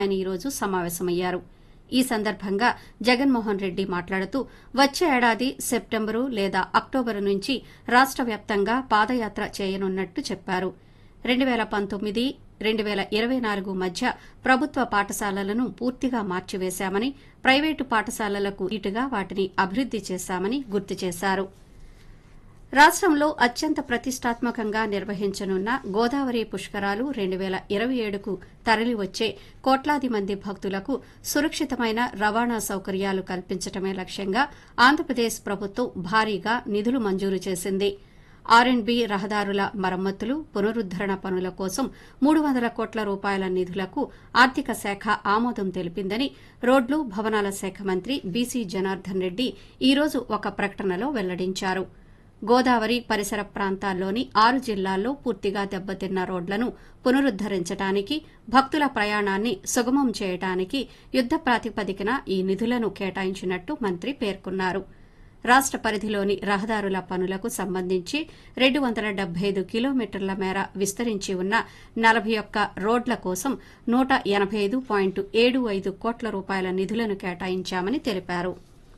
ఆయన ఈరోజు సమావేశమయ్యారు ఈ సందర్భంగా జగన్మోహన్ రెడ్డి మాట్లాడుతూ వచ్చే ఏడాది సెప్టెంబరు లేదా అక్టోబరు నుంచి రాష్ట వ్యాప్తంగా పాదయాత్ర చేయనున్నట్టు చెప్పారు రెండు పేల పంతొమ్మిది రెండు పేల ఇరవై నాలుగు మధ్య ప్రభుత్వ పాఠశాలలను పూర్తిగా మార్చివేశామని ప్రైవేటు పాఠశాలలకు ఇటుగా వాటిని అభివృద్ది చేశామని గుర్తు చేశారు రాష్టంలో అత్యంత ప్రతిష్టాత్మకంగా నిర్వహించనున్న గోదావరి పుష్కరాలు రెండు పేల ఇరవై ఏడుకు తరలివచ్చే కోట్లాది మంది భక్తులకు సురక్షితమైన రవాణా సౌకర్యాలు కల్పించడమే లక్ష్యంగా ఆంధ్రప్రదేశ్ ప్రభుత్వం భారీగా నిధులు మంజూరు చేసింది ఆర్ అండ్ బి రహదారుల మరమ్మతులు పునరుద్దరణ పనుల కోసం మూడు వందల కోట్ల రూపాయల నిధులకు ఆర్థిక శాఖ ఆమోదం తెలిపిందని రోడ్లు భవనాల శాఖ మంత్రి బీసీ జనార్దన్ రెడ్డి ఈ రోజు ఒక ప్రకటనలో వెల్లడించారు గోదావరి పరిసర ప్రాంతాల్లోని ఆరు జిల్లాల్లో పూర్తిగా దెబ్బతిన్న రోడ్లను పునరుద్దరించడానికి భక్తుల ప్రయాణాన్ని సుగమం చేయడానికి యుద్ద ప్రాతిపదికన ఈ నిధులను కేటాయించినట్టు మంత్రి పేర్కొన్నారు రాష్ట పరిధిలోని రహదారుల పనులకు సంబంధించి రెండు వందల డెబ్బై ఐదు కిలోమీటర్ల మేర విస్తరించి ఉన్న నలభై ఒక్క రోడ్ల కోసం నూట ఎనబై ఐదు పాయింట్ ఏడు ఐదు కోట్ల రూపాయల నిధులను కేటాయించామని తెలిపారు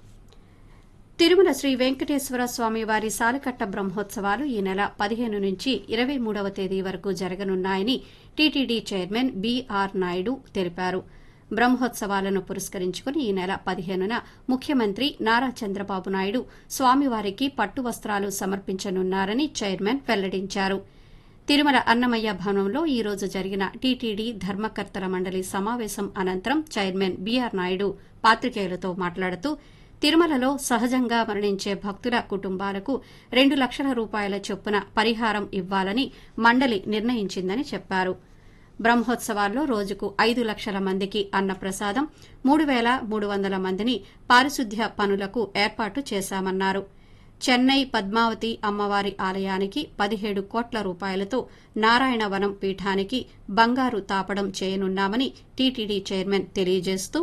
తిరుమల శ్రీ వెంకటేశ్వర స్వామి వారి సాలకట్ట బ్రహ్మోత్సవాలు ఈ నెల పదిహేను నుంచి ఇరవై మూడవ తేదీ వరకు జరగనున్నాయని టీటీడీ చైర్మన్ బీఆర్ నాయుడు తెలిపారు బ్రహ్మోత్సవాలను పురస్కరించుకుని ఈ నెల పదిహేనున ముఖ్యమంత్రి నారా చంద్రబాబు నాయుడు స్వామివారికి పట్టు వస్త్రాలు సమర్పించనున్నారని చైర్మన్ వెల్లడించారు తిరుమల అన్నమయ్య భవనంలో ఈ రోజు జరిగిన టీటీడీ ధర్మకర్తల మండలి సమావేశం అనంతరం చైర్మన్ బీఆర్ నాయుడు పాత్రికేయులతో మాట్లాడుతూ తిరుమలలో సహజంగా మరణించే భక్తుల కుటుంబాలకు రెండు లక్షల రూపాయల చొప్పున పరిహారం ఇవ్వాలని మండలి నిర్ణయించిందని చెప్పారు బ్రహ్మోత్సవాల్లో రోజుకు ఐదు లక్షల మందికి అన్నప్రసాదం మూడు పేల మూడు వందల మందిని పారిశుద్ధ్య పనులకు ఏర్పాటు చేశామన్నారు చెన్నై పద్మావతి అమ్మవారి ఆలయానికి పదిహేడు కోట్ల రూపాయలతో నారాయణవనం పీఠానికి బంగారు తాపడం చేయనున్నామని టీటీడీ చైర్మన్ తెలియజేస్తూ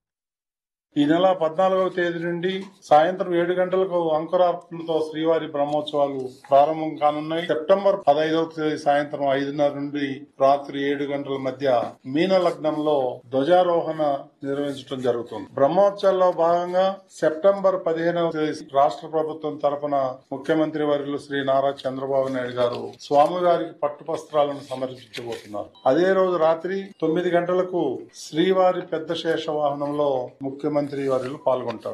ఈ నెల పద్నాలుగవ తేదీ నుండి సాయంత్రం ఏడు గంటలకు అంకురార్పణతో శ్రీవారి బ్రహ్మోత్సవాలు ప్రారంభం కానున్నాయి సెప్టెంబర్ పదహైదవ తేదీ సాయంత్రం ఐదున్నర నుండి రాత్రి ఏడు గంటల మధ్య మీన లగ్నంలో ధ్వజారోహణ నిర్వహించడం జరుగుతుంది బ్రహ్మోత్సవాల్లో భాగంగా సెప్టెంబర్ పదిహేనవ తేదీ రాష్ట్ర ప్రభుత్వం తరపున ముఖ్యమంత్రి వర్యులు శ్రీ నారా చంద్రబాబు నాయుడు గారు స్వామివారికి పట్టు వస్త్రాలను సమర్పించబోతున్నారు అదే రోజు రాత్రి తొమ్మిది గంటలకు శ్రీవారి పెద్ద శేష వాహనంలో ముఖ్యమంత్రి వర్యులు పాల్గొంటారు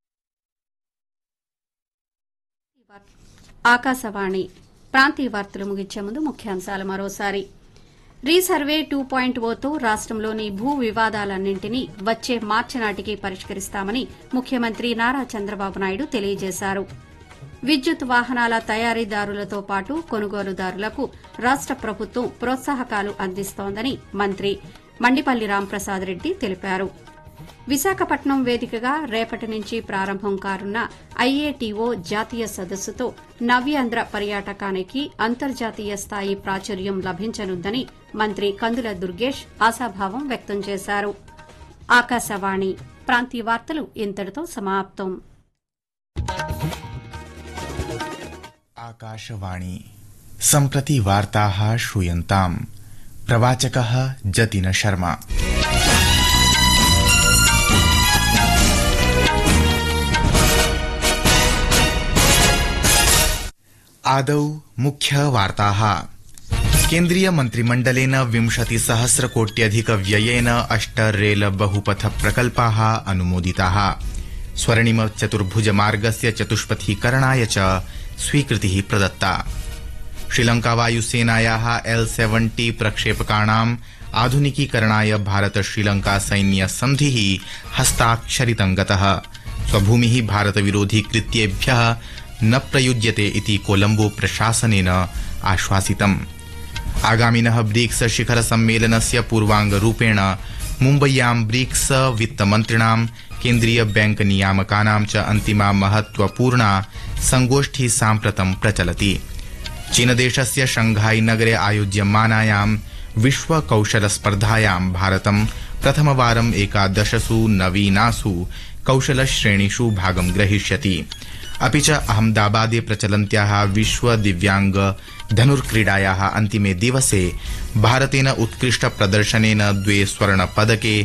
ఆకాశవాణి ప్రాంతీయ వార్తలు ముగించే ముందు ముఖ్యాంశాలు మరోసారి రీసర్వే టూ పాయింట్ ఓతో రాష్టంలోని భూ వివాదాలన్నింటినీ వచ్చే మార్చి నాటికి పరిష్కరిస్తామని ముఖ్యమంత్రి నారా చంద్రబాబు నాయుడు తెలియజేశారు విద్యుత్ వాహనాల తయారీదారులతో పాటు కొనుగోలుదారులకు రాష్ట ప్రభుత్వం ప్రోత్సాహకాలు అందిస్తోందని మంత్రి మండిపల్లి రాంప్రసాద్ రెడ్డి తెలిపారు విశాఖపట్నం వేదికగా రేపటి నుంచి ప్రారంభం కానున్న ఐఏటీఓ జాతీయ సదస్సుతో నవ్యాంధ్ర పర్యాటకానికి అంతర్జాతీయ స్థాయి ప్రాచుర్యం లభించనుందని మంత్రి కందుల దుర్గేష్ ఆశాభావం వ్యక్తం చేశారు ఆకాశవాణి ప్రాంతీయ వార్తలు ఇంతటితో సమాప్తం आकाशवाणी सम्प्रति वार्ताः श्रूयन्ताम् प्रवाचकः जतिन शर्मा आदौ मुख्यवार्ताः केन्द्रीय मन्त्रिमण्डलेन विंशति सहस्र कोट्यधिक व्ययेन अष्ट रेल बहुपथ प्रकल्पाः अनुमोदिताः स्वर्णिम चतुर्भुज मार्गस्य चतुष्पथीकरणाय च स्वीकृतिः प्रदत्ता श्रीलंका वायुसेनायाः एल सेवेन्टी प्रक्षेपकाणाम् आधुनिकीकरणाय भारत श्रीलंका सैन्य सन्धिः हस्ताक्षरितं गतः स्वभूमिः भारतविरोधी कृत्येभ्यः न प्रयुज्यते इति कोलम्बो प्रशासनेन आश्वासितम् आगामिनः ब्रिक्स शिखर सम्मेलनस्य पूर्वाङ्गरूपेण मुम्बय्यां ब्रिक्स वित्तमन्त्रिणां केन्द्रीय बैंक नियामकानां च अन्तिमा महत्वपूर्णा संगोष्ठी साम्प्रतं प्रचलति चीनदेशस्य शंघाई नगरे आयोज्यमानायां विश्व कौशल स्पर्धायां भारतं प्रथमवारम् एकादशसु नवीनासु कौशल श्रेणीषु भागं ग्रहीष्यति अपि च अहमदाबादे प्रचलन्त्याः विश्व दिव्यांग धनुर्क्रीडायाः अन्तिमे दिवसे भारतेन उत्कृष्ट प्रदर्शनेन द्वे स्वर्णपदके